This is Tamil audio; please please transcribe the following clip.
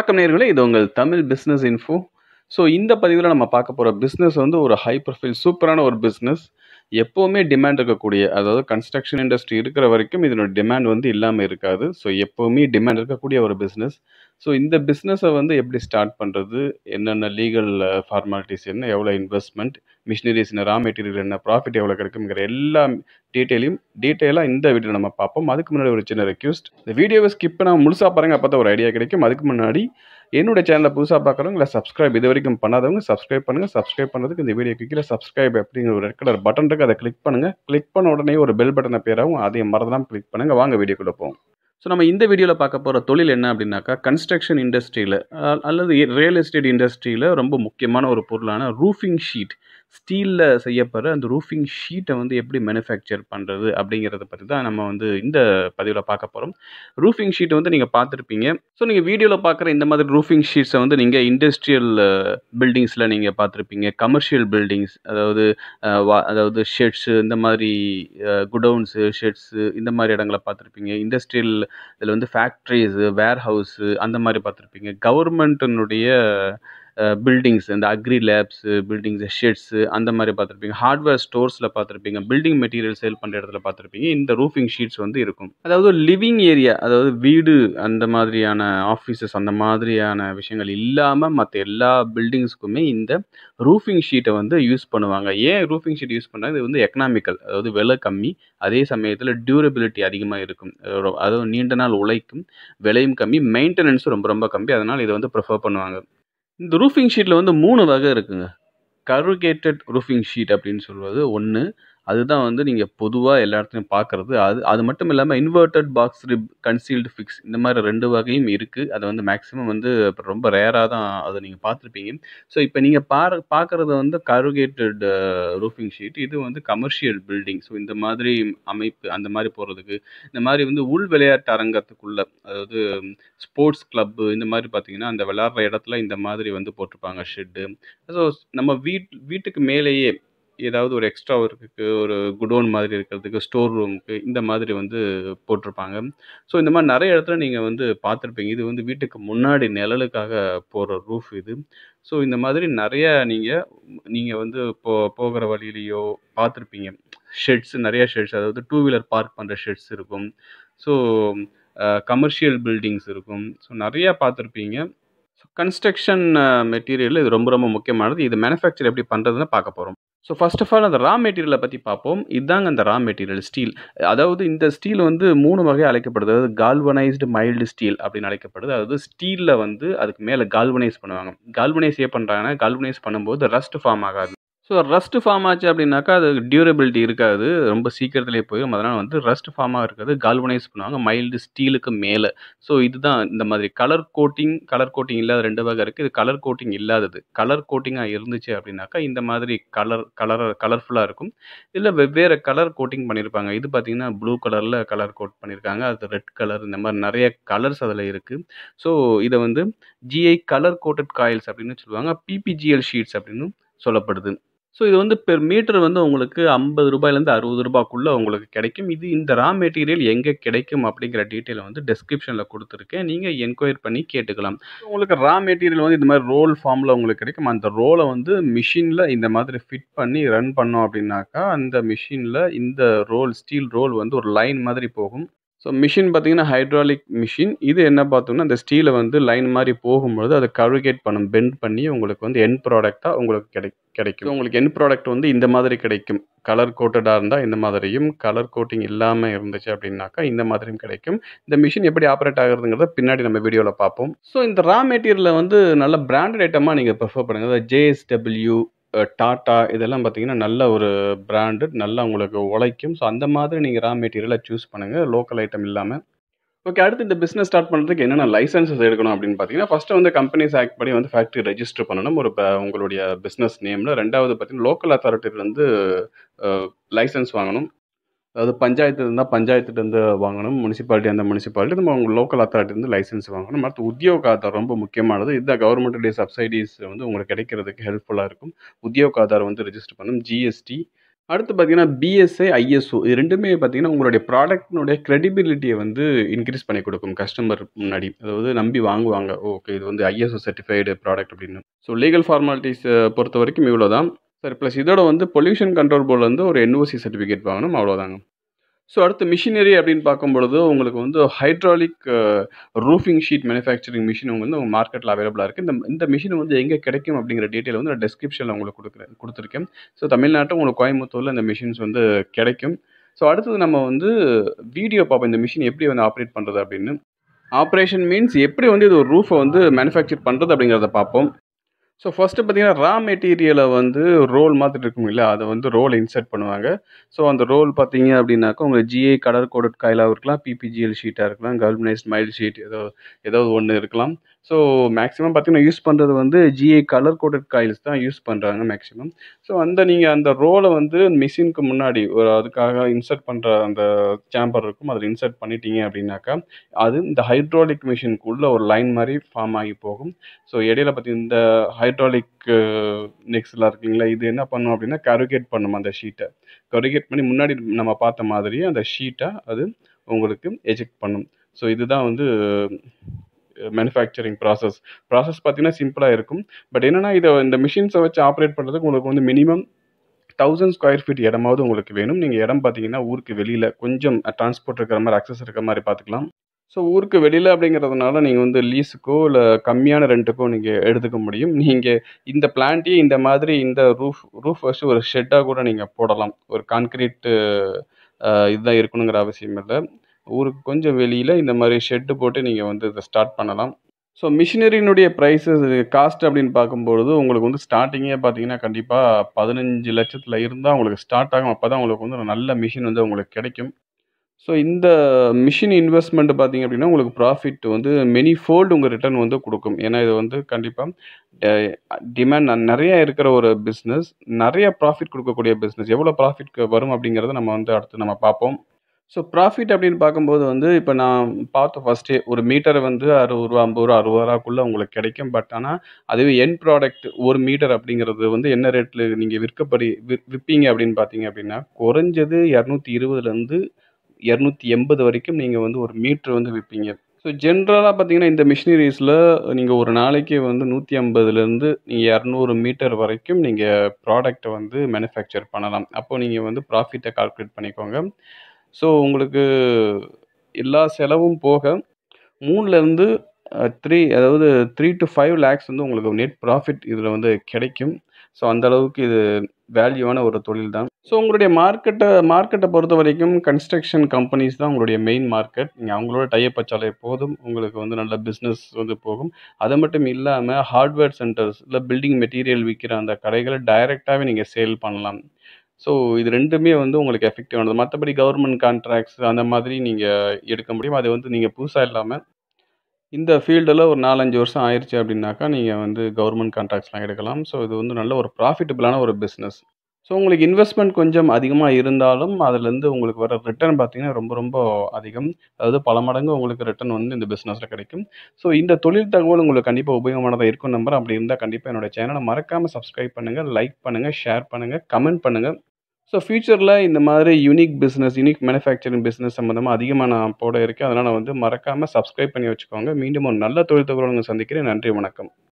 வணக்கம் நேயர்களே இது உங்கள் தமிழ் பிஸ்னஸ் இன்ஃபோ ஸோ இந்த பதிவில் நம்ம பார்க்க போகிற பிஸ்னஸ் வந்து ஒரு ஹை ப்ரொஃபைல் சூப்பரான ஒரு பிஸ்னஸ் எப்போவுமே டிமாண்ட் இருக்கக்கூடிய அதாவது கன்ஸ்ட்ரக்ஷன் இண்டஸ்ட்ரி இருக்கிற வரைக்கும் இதனோட டிமாண்ட் வந்து இல்லாமல் இருக்காது ஸோ எப்போவுமே டிமாண்ட் இருக்கக்கூடிய ஒரு பிஸ்னஸ் ஸோ இந்த பிஸ்னஸை வந்து எப்படி ஸ்டார்ட் பண்ணுறது என்னென்ன லீகல் ஃபார்மாலிட்டிஸ் என்ன எவ்வளோ இன்வெஸ்ட்மெண்ட் மிஷினரிஸ் என்ன ரா மெட்டீரியல் என்ன ப்ராஃபிட் எவ்வளோ கிடைக்குங்கிற எல்லா டீட்டெயிலையும் டீட்டெயிலாக இந்த வீடியோ நம்ம பார்ப்போம் அதுக்கு முன்னாடி ஒரு சின்ன ரெக்யூஸ்ட் இந்த வீடியோவை ஸ்கிப் பண்ணாமல் முழுசாக பாருங்க அப்போ தான் ஒரு ஐடியா கிடைக்கும் அதுக்கு முன்னாடி என்னோட சேனலை புதுசாக பார்க்குறவங்க இல்லை சப்ஸ்கிரைப் இது வரைக்கும் பண்ணாதவங்க சப்ஸ்கிரைப் பண்ணுங்கள் சப்ஸ்கிரைப் பண்ணுறதுக்கு இந்த வீடியோக்கு கீழே சப்ஸ்கிரைப் அப்படிங்கிற ஒரு ரெட் கலர் பட்டன் இருக்குது அதை கிளிக் பண்ணுங்கள் கிளிக் பண்ண உடனே ஒரு பெல் பட்டனை பேராகும் அதையும் மறந்துடாமல் கிளிக் பண்ணுங்கள் வாங்க வீடியோக்குள்ளே போவோம் ஸோ நம்ம இந்த வீடியோவில் பார்க்க போகிற தொழில் என்ன அப்படின்னாக்கா கன்ஸ்ட்ரக்ஷன் இண்டஸ்ட்ரியில் அல்லது ரியல் எஸ்டேட் இண்டஸ்ட்ரியில் ரொம்ப முக்கியமான ஒரு பொருளான ரூஃபிங் ஷீட் ஸ்டீலில் செய்யப்படுற அந்த ரூஃபிங் ஷீட்டை வந்து எப்படி மேனுஃபேக்சர் பண்ணுறது அப்படிங்கிறத பற்றி தான் நம்ம வந்து இந்த பதிவில் பார்க்க போகிறோம் ரூஃபிங் ஷீட் வந்து நீங்கள் பார்த்துருப்பீங்க ஸோ நீங்கள் வீடியோவில் பார்க்குற இந்த மாதிரி ரூஃபிங் ஷீட்ஸை வந்து நீங்கள் இண்டஸ்ட்ரியல் பில்டிங்ஸில் நீங்கள் பார்த்துருப்பீங்க கமர்ஷியல் பில்டிங்ஸ் அதாவது அஹ், வா- அதாவது ஷெட்ஸு இந்த மாதிரி குடவுன்ஸு ஷெட்ஸு இந்த மாதிரி இடங்களை பார்த்துருப்பீங்க இண்டஸ்ட்ரியல் இதில் வந்து ஃபேக்ட்ரிஸு வேர் ஹவுஸு அந்த மாதிரி பார்த்துருப்பீங்க கவர்மெண்ட்டினுடைய பில்டிங்ஸ் இந்த அக்ரி லேப்ஸு பில்டிங்ஸ் ஷெட்ஸு அந்த மாதிரி பார்த்துருப்பீங்க ஹார்ட்வேர் ஸ்டோர்ஸில் பார்த்துருப்பீங்க பில்டிங் மெட்டீரியல் சேல் பண்ணுற இடத்துல பார்த்துருப்பீங்க இந்த ரூஃபிங் ஷீட்ஸ் வந்து இருக்கும் அதாவது லிவிங் ஏரியா அதாவது வீடு அந்த மாதிரியான ஆஃபீஸஸ் அந்த மாதிரியான விஷயங்கள் இல்லாமல் மற்ற எல்லா பில்டிங்ஸ்க்குமே இந்த ரூஃபிங் ஷீட்டை வந்து யூஸ் பண்ணுவாங்க ஏன் ரூஃபிங் ஷீட் யூஸ் பண்ணுறாங்க இது வந்து எக்கனாமிக்கல் அதாவது விலை கம்மி அதே சமயத்தில் டியூரபிலிட்டி அதிகமாக இருக்கும் அதாவது அதாவது நீண்ட நாள் உழைக்கும் விலையும் கம்மி மெயின்டெனன்ஸும் ரொம்ப ரொம்ப கம்மி அதனால் இதை வந்து ப்ரிஃபர் பண்ணுவாங்க இந்த ரூஃபிங் ஷீட்டில் வந்து மூணு வகை இருக்குங்க கருகேட்டட் ரூஃபிங் ஷீட் அப்படின்னு சொல்வது ஒன்று அதுதான் வந்து நீங்கள் பொதுவாக எல்லா இடத்துலையும் பார்க்குறது அது அது மட்டும் இல்லாமல் inverted box rib concealed fix இந்த மாதிரி ரெண்டு வகையும் இருக்குது அது வந்து மேக்ஸிமம் வந்து இப்ப ரொம்ப ரேராக தான் அதை நீங்கள் பார்த்துருப்பீங்க ஸோ இப்போ நீங்கள் பாரு பார்க்குறது வந்து கருகேட்டட் ரூஃபிங் ஷீட் இது வந்து கமர்ஷியல் பில்டிங் ஸோ இந்த மாதிரி அமைப்பு அந்த மாதிரி போகிறதுக்கு இந்த மாதிரி வந்து உள் விளையாட்டு அரங்கத்துக்குள்ள அதாவது ஸ்போர்ட்ஸ் கிளப்பு இந்த மாதிரி பார்த்தீங்கன்னா அந்த விளையாடுற இடத்துல இந்த மாதிரி வந்து போட்டிருப்பாங்க ஷெட்டு ஸோ நம்ம வீட் வீட்டுக்கு மேலேயே ஏதாவது ஒரு எக்ஸ்ட்ரா ஒர்க்குக்கு ஒரு குடோன் மாதிரி இருக்கிறதுக்கு ஸ்டோர் ரூமுக்கு இந்த மாதிரி வந்து போட்டிருப்பாங்க ஸோ இந்த மாதிரி நிறைய இடத்துல நீங்கள் வந்து பார்த்துருப்பீங்க இது வந்து வீட்டுக்கு முன்னாடி நிழலுக்காக போகிற ரூஃப் இது ஸோ இந்த மாதிரி நிறைய நீங்கள் நீங்கள் வந்து போ போகிற வழியிலையோ பார்த்துருப்பீங்க ஷெட்ஸ் நிறைய ஷெட்ஸ் அதாவது டூ வீலர் பார்க் பண்ணுற ஷெட்ஸ் இருக்கும் ஸோ கமர்ஷியல் பில்டிங்ஸ் இருக்கும் ஸோ நிறையா பார்த்துருப்பீங்க ஸோ கன்ஸ்ட்ரக்ஷன் மெட்டீரியல் இது ரொம்ப ரொம்ப முக்கியமானது இது மேனுஃபேக்சர் எப்படி பண்ணுறதுன்னு பார்க்க போகிறோம் ஸோ ஃபர்ஸ்ட் ஆஃப் ஆல் அந்த ரா மெட்டீரியலை பற்றி பார்ப்போம் இதுதாங்க அந்த ரா மெட்டீரியல் ஸ்டீல் அதாவது இந்த ஸ்டீல் வந்து மூணு வகை அழைக்கப்படுது அதாவது கால்வனைஸ்டு மைல்டு ஸ்டீல் அப்படின்னு அழைக்கப்படுது அதாவது ஸ்டீலில் வந்து அதுக்கு மேலே கால்வனைஸ் பண்ணுவாங்க கால்வனைஸ் ஏன் பண்ணுறாங்கன்னா கால்வனைஸ் பண்ணும்போது ரஸ்ட் ஃபார்ம் ஆகாது ஸோ ரஸ்ட் ஃபார்ம் ஆச்சு அப்படின்னாக்கா அது டியூரபிலிட்டி இருக்காது ரொம்ப சீக்கிரத்திலே போயிடும் அதனால் வந்து ரஸ்ட் ஃபார்மாக இருக்காது கால்வனைஸ் பண்ணுவாங்க மைல்டு ஸ்டீலுக்கு மேலே ஸோ இதுதான் இந்த மாதிரி கலர் கோட்டிங் கலர் கோட்டிங் இல்லாத ரெண்டு வகை இருக்குது இது கலர் கோட்டிங் இல்லாதது கலர் கோட்டிங்காக இருந்துச்சு அப்படின்னாக்கா இந்த மாதிரி கலர் கலர் கலர்ஃபுல்லாக இருக்கும் இல்லை வெவ்வேறு கலர் கோட்டிங் பண்ணியிருப்பாங்க இது பார்த்தீங்கன்னா ப்ளூ கலரில் கலர் கோட் பண்ணியிருக்காங்க அது ரெட் கலர் இந்த மாதிரி நிறைய கலர்ஸ் அதில் இருக்குது ஸோ இதை வந்து ஜிஐ கலர் கோட்டட் காயில்ஸ் அப்படின்னு சொல்லுவாங்க பிபிஜிஎல் ஷீட்ஸ் அப்படின்னு சொல்லப்படுது ஸோ இது வந்து பெர் மீட்டர் வந்து உங்களுக்கு ஐம்பது ரூபாயிலேருந்து அறுபது ரூபாய்க்குள்ளே உங்களுக்கு கிடைக்கும் இது இந்த ரா மெட்டீரியல் எங்கே கிடைக்கும் அப்படிங்கிற டீட்டெயில் வந்து டெஸ்கிரிப்ஷனில் கொடுத்துருக்கேன் நீங்கள் என்கொயர் பண்ணி கேட்டுக்கலாம் உங்களுக்கு ரா மெட்டீரியல் வந்து இந்த மாதிரி ரோல் ஃபார்மில் உங்களுக்கு கிடைக்கும் அந்த ரோலை வந்து மிஷினில் இந்த மாதிரி ஃபிட் பண்ணி ரன் பண்ணோம் அப்படின்னாக்கா அந்த மிஷினில் இந்த ரோல் ஸ்டீல் ரோல் வந்து ஒரு லைன் மாதிரி போகும் ஸோ மிஷின் பார்த்தீங்கன்னா ஹைட்ராலிக் மிஷின் இது என்ன பார்த்தோம்னா அந்த ஸ்டீலை வந்து லைன் மாதிரி போகும்பொழுது அதை கருகேட் பண்ணும் பெண்ட் பண்ணி உங்களுக்கு வந்து என் ப்ராடக்டாக உங்களுக்கு கிடை கிடைக்கும் உங்களுக்கு என் ப்ராடக்ட் வந்து இந்த மாதிரி கிடைக்கும் கலர் கோட்டடாக இருந்தால் இந்த மாதிரியும் கலர் கோட்டிங் இல்லாமல் இருந்துச்சு அப்படின்னாக்கா இந்த மாதிரியும் கிடைக்கும் இந்த மிஷின் எப்படி ஆப்ரேட் ஆகுறதுங்கிறத பின்னாடி நம்ம வீடியோவில் பார்ப்போம் ஸோ இந்த ரா மெட்டீரியலில் வந்து நல்ல பிராண்டட் ஐட்டமாக நீங்கள் ப்ரிஃபர் பண்ணுங்கள் அதாவது ஜேஎஸ்டபிள்யூ டாட்டா இதெல்லாம் பார்த்தீங்கன்னா நல்ல ஒரு பிராண்டு நல்லா உங்களுக்கு உழைக்கும் ஸோ அந்த மாதிரி நீங்கள் ரா மெட்டீரியலை சூஸ் பண்ணுங்கள் லோக்கல் ஐட்டம் இல்லாமல் ஓகே அடுத்து இந்த பிஸ்னஸ் ஸ்டார்ட் பண்ணுறதுக்கு என்னென்ன லைசன்சஸ் எடுக்கணும் அப்படின்னு பார்த்தீங்கன்னா ஃபஸ்ட்டு வந்து கம்பெனிஸ் ஆக்ட் படி வந்து ஃபேக்ட்ரி ரெஜிஸ்டர் பண்ணணும் ஒரு ப- உங்களுடைய பிஸ்னஸ் நேமில் ரெண்டாவது பார்த்தீங்கன்னா லோக்கல் அத்தாரிட்டிலேருந்து லைசன்ஸ் வாங்கணும் அதாவது பஞ்சாயத்து இருந்தால் பஞ்சாயத்துலேருந்து வாங்கணும் முனிசிபாலிட்டி அந்த முனிசிபாலிட்டி நம்ம உங்கள் லோக்கல் அத்தாரிட்டிலேருந்து லைசன்ஸ் வாங்கணும் அடுத்து உத்தியோக ஆதார் ரொம்ப முக்கியமானது இதுதான் கவர்மெண்ட்டுடைய சப்சிடிஸ் வந்து உங்களுக்கு கிடைக்கிறதுக்கு ஹெல்ப்ஃபுல்லாக இருக்கும் உத்தியோக ஆதார் வந்து ரெஜிஸ்டர் பண்ணணும் ஜிஎஸ்டி அடுத்து பார்த்தீங்கன்னா, பிஎஸ்ஐ, ஐஎஸ்ஓ இது 2மே பார்த்தீங்கன்னா, உங்களுடைய ப்ராடக்ட்னுடைய கிரெடிபிலிட்டிய வந்து இன்கிரீஸ் பண்ணி குடுக்கும் கஸ்டமர் முன்னாடி. அதாவது நம்பி வாங்குவாங்க. ஓகே இது வந்து ஐஎஸ்ஓ சர்டிஃபைடு ப்ராடக்ட் அப்படின்னு. ஸோ லீகல் ஃபார்மாலிட்டீஸ பொறுத்தவரைக்கும் இவ்வளோ தான். சரி பிளஸ் இதோட வந்து பொல்யூஷன் கண்ட்ரோல் போர்ட்லருந்து ஒரு என்ஓசி சர்டிஃபிகேட் வாங்கணும் அவ்வளோதாங்க. ஸோ அடுத்து மிஷினரி அப்படின்னு பார்க்கும்பொழுது, உங்களுக்கு வந்து hydraulic roofing sheet manufacturing machine வந்து உங்க மார்க்கெட்ல அவைலபிளா இருக்கு. இந்த இந்த மிஷின் வந்து எங்க கிடைக்கும் அப்படிங்கிற டீட்டெயில் வந்து நான் டிஸ்கிரிப்ஷன்ல உங்களுக்கு குடுக்குறேன் குடுத்துருக்கேன். ஸோ தமிழ்நாட்ல உங்களுக்கு கோயம்புத்தூர்ல இந்த மிஷின்ஸ் வந்து கிடைக்கும். ஸோ அடுத்தது நம்ம வந்து வீடியோ பார்ப்போம். இந்த மிஷின் எப்படி வந்து ஆப்பரேட் பண்றது அப்படின்னு. ஆப்பரேஷன் மீன்ஸ் எப்படி வந்து இது ஒரு ரூஃப வந்து மேனுஃபேக்சர் பண்றது அப்படிங்கிறத பார்ப்போம். ஸோ ஃபர்ஸ்ட்டு பார்த்தீங்கன்னா, ரா மெட்டீரியல வந்து ரோல் மாதிரி இருக்கும் இல்லையா? அத வந்து ரோல் இன்சர்ட் பண்ணுவாங்க. ஸோ அந்த ரோல் பார்த்தீங்க அப்படின்னாக்கா, உங்களுக்கு ஜிஐ கலர் கோடட் காயிலாவும் இருக்கலாம், பிபிஜிஎல் ஷீட்டா இருக்கலாம், கால்வனைஸ்ட் மைல்ட் ஷீட் ஏதோ ஏதோ ஒண்ணு இருக்கலாம். ஸோ மேக்ஸிமம் பார்த்தீங்கன்னா, யூஸ் பண்றது வந்து ஜிஐ கலர் கோடட் காயில்ஸ் தான் யூஸ் பண்றாங்க மேக்ஸிமம். ஸோ அந்த நீங்க அந்த ரோல வந்து மிஷினுக்கு முன்னாடி ஒரு அதுக்காக இன்சர்ட் பண்ற அந்த சேம்பர் இருக்கும். அதில இன்சர்ட் பண்ணிட்டீங்க அப்படின்னாக்கா, அது இந்த ஹைட்ராலிக் மிஷினுக்குள்ள ஒரு லைன் மாரி ஃபார்ம் ஆகி போகும். ஸோ இடையில பார்த்தீங்கன்னா, இந்த ஹைட்ராலிக் நெக்ஸ்லாம் இருக்குங்களா, இது என்ன பண்ணும் அப்படின்னா, கருகேட் பண்ணும் அந்த ஷீட்ட. கருகேட் பண்ணி முன்னாடி நம்ம பார்த்த மாதிரியே அந்த ஷீட்ட அது உங்களுக்கு எஜெக்ட் பண்ணும். ஸோ இதுதான் வந்து மேனுஃபேக்சரிங் ப்ராசஸ். ப்ராசஸ் பார்த்தீங்கன்னா, சிம்பிளா இருக்கும். பட் என்னன்னா, இத இந்த மிஷின்ஸ வச்சு ஆப்பரேட் பண்றதுக்கு உங்களுக்கு வந்து மினிமம் 1000 ஸ்கொயர் ஃபீட் இடமாவது உங்களுக்கு வேணும். நீங்க இடம் பார்த்தீங்கன்னா, ஊருக்கு வெளியில கொஞ்சம் டிரான்ஸ்போர்ட் இருக்கிற மாரி, அக்சஸ் இருக்கிற மாரி பார்த்துக்கலாம். ஸோ ஊருக்கு வெளியில அப்படிங்கிறதுனால, நீங்க வந்து லீஸுக்கோ இல்ல கம்மியான ரென்ட்டுக்கோ நீங்க எடுத்துக்க முடியும். நீங்க இந்த பிளான்ட்டயே இந்த மாதிரி இந்த ரூஃப் ரூஃப் வச்சு ஒரு ஷெட்டா கூட நீங்க போடலாம். ஒரு கான்கிரீட் அ இதுதான் இருக்கணுங்கிற அவசியம் இல்ல. ஊருக்கு கொஞ்சம் வெளியில இந்த மாரி ஷெட் போட்டு நீங்க வந்து இத ஸ்டார்ட் பண்ணலாம். ஸோ மிஷினரியினுடைய பிரைஸஸ் காஸ்ட் அப்படின்னு பார்க்கும்பொழுது, உங்களுக்கு வந்து ஸ்டார்ட்டிங்கே பார்த்தீங்கன்னா, கண்டிப்பா 15,00,000ல இருந்தா உங்களுக்கு ஸ்டார்ட் ஆகும். அப்பதான் உங்களுக்கு வந்து ஒரு நல்ல மிஷின் வந்து உங்களுக்கு கிடைக்கும். ஸோ இந்த மிஷின் இன்வெஸ்ட்மென்ட் பார்த்தீங்க அப்படின்னா, உங்களுக்கு ப்ராஃபிட் வந்து மெனி ஃபோல்ட் உங்க ரிட்டர்ன் வந்து குடுக்கும். ஏன்னா இது வந்து கண்டிப்பா அ டிமாண்ட் நெறைய இருக்கிற ஒரு பிசினஸ். நெறைய ப்ராஃபிட் குடுக்கக்கூடிய பிசினஸ். எவ்வளோ ப்ராஃபிட் வரும் அப்படிங்கிறத நம்ம வந்து அடுத்து நம்ம பார்ப்போம். ஸோ ப்ராஃபிட் அப்படின்னு பார்க்கும்போது வந்து, இப்ப நான் பார்த்தோம் ஃபர்ஸ்ட்டே ஒரு மீட்டர் வந்து ரூ. 60, ரூ. 50, ரூ. 60க்குள்ள உங்களுக்கு கிடைக்கும். பட் ஆனா, அதுவே எண்ட் ப்ராடக்ட் 1 மீட்டர் அப்படிங்கிறது வந்து என்ன ரேட்ல நீங்க விற்கப்படி விற் விப்பீங்க அப்படின்னு பார்த்தீங்க அப்படின்னா, குறைஞ்சது 220லருந்து 280 வரைக்கும் நீங்க வந்து ஒரு மீட்டர் வந்து விப்பீங்க. ஸோ ஜென்ரலா பார்த்தீங்கன்னா, இந்த மிஷினரீஸ்ல நீங்க ஒரு நாளைக்கு வந்து 150லருந்து நீங்க 200 மீட்டர் வரைக்கும் நீங்க ப்ராடக்ட்ட வந்து மேனுஃபேக்சர் பண்ணலாம். அப்போ நீங்க வந்து ப்ராஃபிட்ட கால்குலேட் பண்ணிக்கோங்க. ஸோ உங்களுக்கு எல்லா செலவும் போக 3லருந்து அ 3 அதாவது 3-5 லேக்ஸ் வந்து உங்களுக்கு நெட் ப்ராஃபிட் இதுல வந்து கிடைக்கும். ஸோ அந்த அளவுக்கு இது வேல்யூவான ஒரு தொழில் தான். ஸோ உங்களுடைய மார்க்கெட்ட மார்க்கெட்ட பொறுத்தவரைக்கும் கன்ஸ்ட்ரக்ஷன் கம்பெனிஸ் தான் உங்களுடைய மெயின் மார்க்கெட். நீங்க அவங்களோட டை அப் வச்சாலே போதும். உங்களுக்கு வந்து நல்ல பிசினஸ் வந்து போகும். அது மட்டும் இல்லாம ஹார்ட்வேர் சென்டர்ஸ் இல்ல பில்டிங் மெட்டீரியல் விக்கிற அந்த கடைகள டைரக்ட்டாவே நீங்க சேல் பண்ணலாம். ஸோ இது 2மே வந்து உங்களுக்கு எஃபெக்டிவானது. மத்தபடி கவர்ன்மென்ட் கான்ட்ராக்ட்ஸ் அந்த மாதிரி நீங்க எடுக்க முடியும். அது வந்து நீங்க புதுசா இல்லாம இந்த ஃபீல்டுல ஒரு 4, 5 வருஷம் ஆயிருச்சு அப்படின்னாக்கா, நீங்க வந்து கவர்ன்மென்ட் கான்ட்ராக்ட்ஸ்லாம் எடுக்கலாம். ஸோ இது வந்து நல்ல ஒரு ப்ராஃபிட்டபிளான ஒரு பிசினஸ். ஸோ உங்களுக்கு இன்வெஸ்ட்மென்ட் கொஞ்சம் அதிகமா இருந்தாலும், அதுலருந்து உங்களுக்கு வர ரிட்டர்ன் பார்த்தீங்கன்னா, ரொம்ப ரொம்ப அதிகம். அதாவது பல மடங்கு உங்களுக்கு ரிட்டர்ன் வந்து இந்த பிசினஸ்ல கிடைக்கும். ஸோ இந்த தொழில் தகவல் உங்களுக்கு கண்டிப்பா உபயோகமானதா இருக்கும்னு நம்புறேன். அப்படி இருந்தா கண்டிப்பா என்னோட சேனல மறக்காம சப்ஸ்கிரைப் பண்ணுங்க, லைக் பண்ணுங்க, ஷேர் பண்ணுங்க, கமெண்ட் பண்ணுங்க. ஸோ ஃபியூச்சர்ல இந்த மாதிரி unique business, unique manufacturing business சம்மந்தமா அதிகமா நான் போட இருக்கேன். அதனால வந்து மறக்காம சப்ஸ்கிரைப் பண்ணி வச்சுக்கோங்க. மீண்டும் ஒரு நல்ல தொழில் தகவலுடன் உங்களை சந்திக்கிறேன். நன்றி, வணக்கம்.